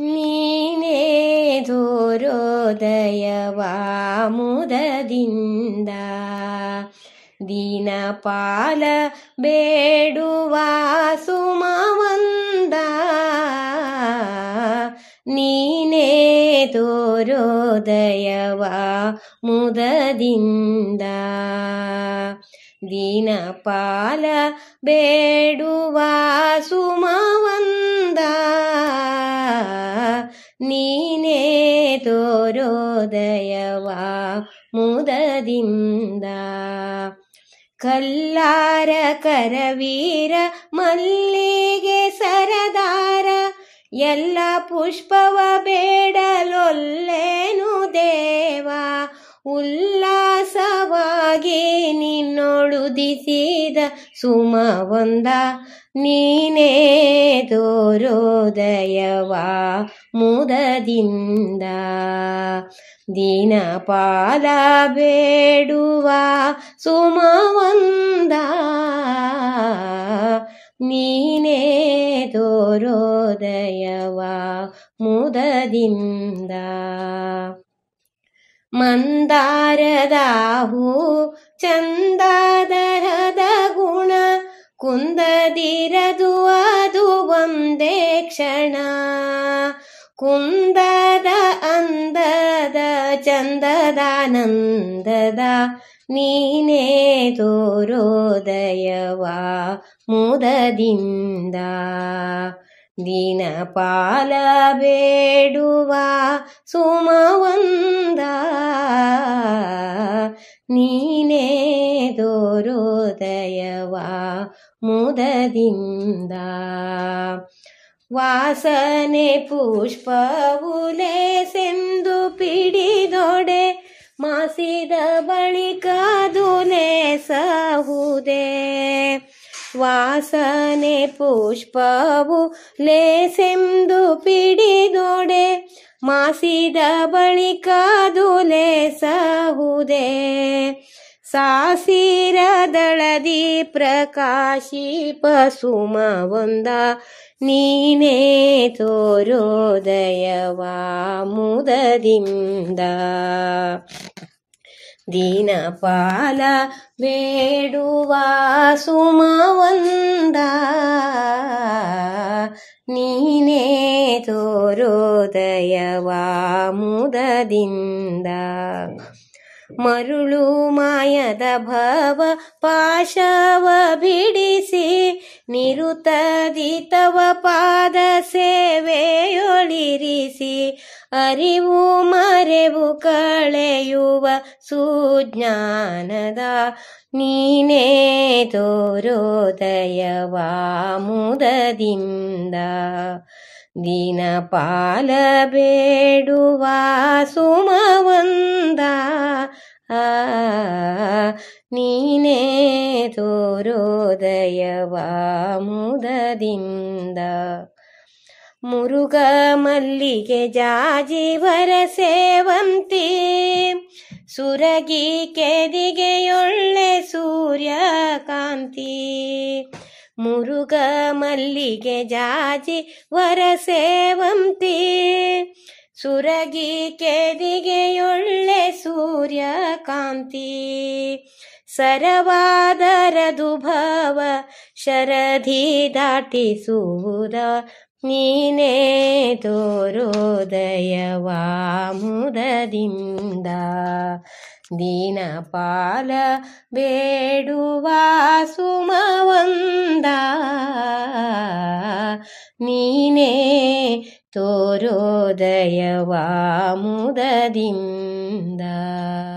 ನೀನೇ ದೋರೋದಯವಾ ಮುದದಿಂದ ದೀನಪಾಲ ಬೇಡುವ ಸುಮವಂದ ನೀನೇ ತೋರೋದಯವಾ ಮುದದಿಂದ ದೀನಪಾಲ ಬೇಡುವ ಸುಮವಂದ ನೀನೇ ತೋರೋದಯವಾ ಮುದದಿಂದ ಕಲ್ಲಾರ ಕರವೀರ ಮಲ್ಲಿಗೆ ಸರದಾರ ಎಲ್ಲ ಪುಷ್ಪವ ಬೇಡಲೊಲ್ಲೇನು ದೇವ ಉಲ್ಲಾಸವಾಗಿ ನಿನ್ನೊಳುದಿಸಿದ ಸುಮವೊಂದ ನೀನೇ ತೋರೋದಯವಾ ಮುದದಿಂದ ದೀನಪಾಲ ಬೇಡುವ ಸುಮವಂದ ನೀನೇ ತೋರೋದಯವಾ ಮುದದಿಂದ ಮಂದಾರದ ಹೂ ಚಂದಾದರದ ಗುಣ ಕುಂದದಿರದು ಅದು ಒಂದೇ ಕ್ಷಣ ಕುಂದದ ಅಂದದ ಚಂದದಾನಂದದ ನೀನೇ ತೋರೋದಯವಾ ಮುದದಿಂದ ದೀನಪಾಲ ಬೇಡುವ ಸುಮವಂದ ನೀನೇ ತೋರೋದಯವಾ ಮುದದಿಂದ ವಾಸನೆ ಪುಷ್ಪವುಲೆ ಸೆಂದು ಪಿಡಿದೊಡೆ ಮಾಸಿದ ಬಳಿಕ ದುಲೆ ಸಹುದೆ ವಾಸನೆ ಪುಷ್ಪವು ಲೇಸೆಂದು ಪಿಡಿದೊಡೆ ಮಾಸಿದ ಬಳಿಕ ದುಲೆ ಸಹುದೆ ಸಾಸಿರ ದಳದಿ ಪ್ರಕಾಶಿಪ ಸುಮವೊಂದ ನೀನೇ ತೋರೋದಯವಾ ಮುದದಿಂದ ದೀನಪಾಲ ಬೇಡುವ ಸುಮವಂದ ನೀನೇ ತೋರೋದಯವಾ ಮುದದಿಂದ ಮರುಳು ಮಾಯದ ಭವ ಪಾಶವ ಬಿಡಿಸಿ ನಿರುತದಿ ತವ ಪಾದ ಸೇವೆಯೊಳಿರಿಸಿ ಅರಿವು ಮರೆವು ಕಳೆಯುವ ಸುಜ್ಞಾನದ ನೀನೇ ತೋರೋದಯವಾ ಮುದದಿಂದ ದೀನಪಾಲ ಬೇಡುವ ಸುಮವಂದ ಆ ನೀನೇ ತೋರೋದಯವಾ ಮುದದಿಂದ ಮುರುಗ ಮಲ್ಲಿಗೆ ಜಾಜಿವರ ಸೇವಂತಿ ಸುರಗಿ ಕೆದಿಗೆಯೊಳ್ಳೆ ಸೂರ್ಯಕಾಂತಿ ಮುರುಗ ಮಲ್ಲಿಗೆ ಜಾಜಿ ವರ ಸೇವಂತಿ ಸುರಗಿ ಕೆದಿಗೆಯೊಳ್ಳೆ ಸೂರ್ಯಕಾಂತಿ ಸರವಾದರದು ಭವ ಶರಧಿ ದಾಟಿಸುವುದ ನೀನೇ ತೋರೋದಯವಾ ಮುದದಿಂದ ದೀನಪಾಲ ಬೇಡುವ ಸುಮವಂದ ನೀನೇ ತೋರೋದಯವಾ ಮುದದಿಂದ